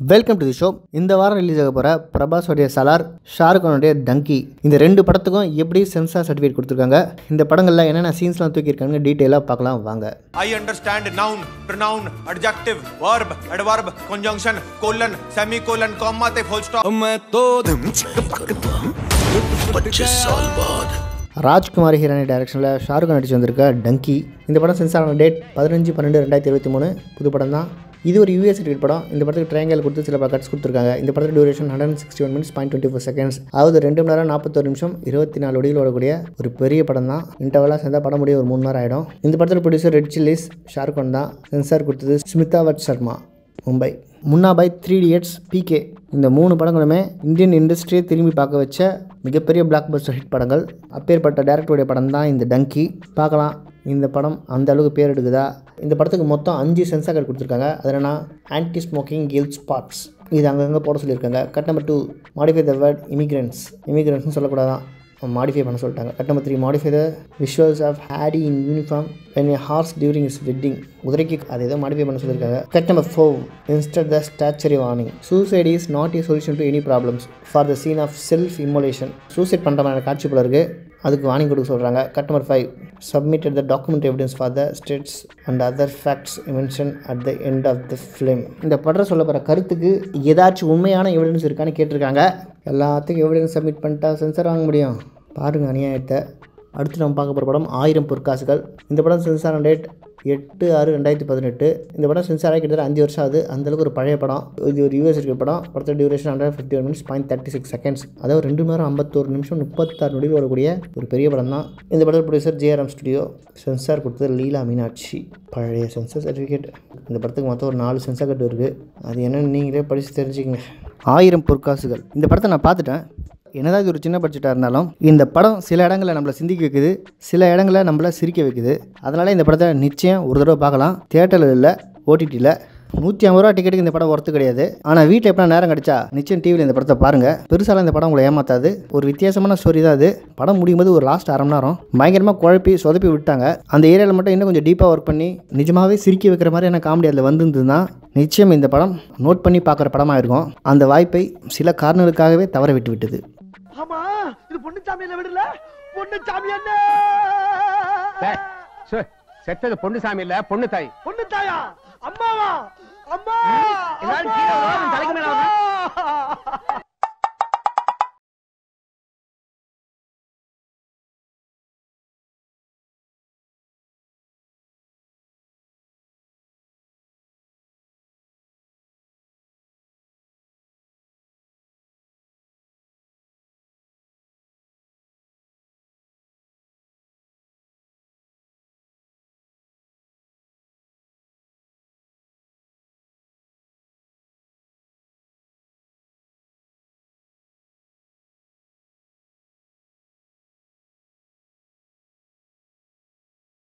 Welcome to the show இந்த வாரம் release ஆக போகிற பிரபாஸோடைய சலார் ஷாருக்கானுடைய டங்கி இந்த ரெண்டு படத்துக்கும் எப்படி சென்சார் சர்டிஃபிகேட் கொடுத்துருக்காங்க இந்த படங்களில் என்னென்ன சீன்ஸ்லாம் தூக்கியிருக்காங்க டீட்டெயிலாக பார்க்கலாம் வாங்க I understand noun, pronoun, adjective, verb, adverb, conjunction, colon, semicolon, comma ते full stop. मैं तो ராஜ்குமார் ஹீரானி டைரக்ஷனில் ஷாருக் கான் நடிச்சு வந்திருக்க டங்கி இந்த படம் சென்சார் ஆன டேட் பதினஞ்சு பன்னெண்டு ரெண்டாயிரத்தி இருபத்தி மூணு புது படம் தான் இது ஒரு யூஎஸ் சர்டிஃபிகேட் படம் இந்த படத்துக்கு ட்ரையாங்கல் கொடுத்து சில கட்ஸ் கொடுத்துருக்காங்க இந்த படத்துக்கு duration hundred sixty one minutes point twenty four seconds அதாவது ரெண்டு மணி நேரம் நாற்பத்தொரு நிமிஷம் இருபத்தி நாலு ஒடிகள் ஓடக்கூடிய ஒரு பெரிய படம் தான் இன்டர்வலாக சேர்ந்தா படம் முடிய ஒரு மூணு நேரம் ஆகிடும் இந்த படத்தில் producer Red Chillies Shahrukh Khan தான் சென்சார் கொடுத்தது ஸ்மிதா வட் சர்மா மும்பை முன்னா பை த்ரீ இடியட்ஸ் பிகே இந்த மூணு படங்களுமே இந்தியன் இண்டஸ்ட்ரியை திரும்பி பார்க்க வச்ச மிகப்பெரிய பிளாக் பஸ்டர் ஹிட் படங்கள் அப்பேற்பட்ட டேரக்டருடைய படம் தான் இந்த டங்கி பார்க்கலாம் இந்த படம் அந்த அளவுக்கு பேர் எடுக்குதா இந்த படத்துக்கு மொத்தம் அஞ்சு சென்சார் கார்டு கொடுத்துருக்காங்க அது என்னன்னா ஆன்டி ஸ்மோக்கிங் கில் ஸ்பாட்ஸ் இது அங்கங்கே போட சொல்லியிருக்காங்க cut number two modify the word immigrants இமிக்ரெண்ட்ஸ்னு சொல்லக்கூடாதான் மாடிஃபை பண்ண சொல்லிட்டாங்க cut number three modify the visuals of Hardy in uniform when a horse during is wedding குதிரைக்கு அதை ஏதோ மாடிஃபை பண்ண சொல்லியிருக்காங்க cut number four instead the statutory warning suicide is not a solution to any problems for the scene of self immolation suicide பண்ணுற மாதிரி காட்சி போல இருக்குது அதுக்கு வார்னிங் கொடுக்க சொல்கிறாங்க cut number five submitted the document evidence for the states and other facts mention at the end of the film இந்த படம் சொல்ல போகிற கருத்துக்கு ஏதாச்சும் உண்மையான எவிடன்ஸ் இருக்கான்னு கேட்டிருக்காங்க எல்லாத்துக்கும் எவிடன்ஸ் சப்மிட் பண்ணிட்டா சென்சார் வாங்க முடியும் பாருங்கள் அநியாயத்தை அடுத்து நம்ம பார்க்க போகிற படம் ஆயிரம் பொற்காசுகள் இந்த படம் சென்சார் டேட் எட்டு ஆறு ரெண்டாயிரத்தி பதினெட்டு இந்த படம் சென்சார் ஆகி கிட்டத்தட்ட அஞ்சு வருஷம் ஆகுது அந்தளவுக்கு ஒரு பழைய படம் இது ஒரு யூஎஸ் இருக்கிற படம் படத்தோட duration hundred fifty one minutes point thirty six seconds அதாவது ரெண்டு மணி நேரம் ஐம்பத்தோரு நிமிஷம் முப்பத்தாறு நொடியில் வரக்கூடிய ஒரு பெரிய படம் தான் இந்த படத்தோட ப்ரொடியூசர் ஜேஆர்எம் ஸ்டுடியோ சென்சார் கொடுத்தது லீலா மீனாட்சி பழைய சென்சார் சர்டிஃபிகேட் இந்த படத்துக்கு மொத்தம் ஒரு நாலு சென்சார் கட்டு இருக்குது அது என்னன்னு நீங்களே படித்து தெரிஞ்சுக்கங்க ஆயிரம் பொற்காசுகள் இந்த படத்தை நான் பார்த்துட்டேன் என்னதான் இது ஒரு சின்ன பட்ஜெட்டாக இருந்தாலும் இந்த படம் சில இடங்களில் நம்மளை சிந்திக்க வைக்குது சில இடங்களில் நம்மளை சிரிக்க வைக்குது அதனால் இந்த படத்தை நிச்சயம் ஒரு தடவை பார்க்கலாம் தேட்டரில் இல்லை ஓடிடியில் நூற்றி ஐம்பது ரூபா டிக்கெட்டுக்கு இந்த படம் ஒர்த்து கிடையாது ஆனால் வீட்டில் எப்போ நேரம் கிடைச்சா நிச்சயம் டிவியில் இந்த படத்தை பாருங்கள் பெருசாலாம் இந்த படம் உங்களை ஏமாத்தாது ஒரு வித்தியாசமான ஸ்டோரி தான் அது படம் முடியும் போது ஒரு லாஸ்ட் அரை மணி நேரம் பயங்கரமாக குழப்பி சொதப்பி விட்டாங்க அந்த ஏரியாவில் மட்டும் இன்னும் கொஞ்சம் டீப்பாக ஒர்க் பண்ணி நிஜமாகவே சிரிக்க வைக்கிற மாதிரியான காமெடி அதில் வந்திருந்ததுன்னா நிச்சயம் இந்த படம் நோட் பண்ணி பார்க்குற படமாக இருக்கும் அந்த வாய்ப்பை சில காரணங்களுக்காகவே தவற விட்டு விட்டது ஆமா இது பொண்ணுச்சாமியில விடல பொண்ணுச்சாமி என்ன டேய், சு, செத்தது பொண்ணு சாமி இல்ல பொண்ணு தாய் பொண்ணு தாயா அம்மாவா அம்மா எல்லாரும் கீழே விழாம தலைக்கு மேல அம்மா!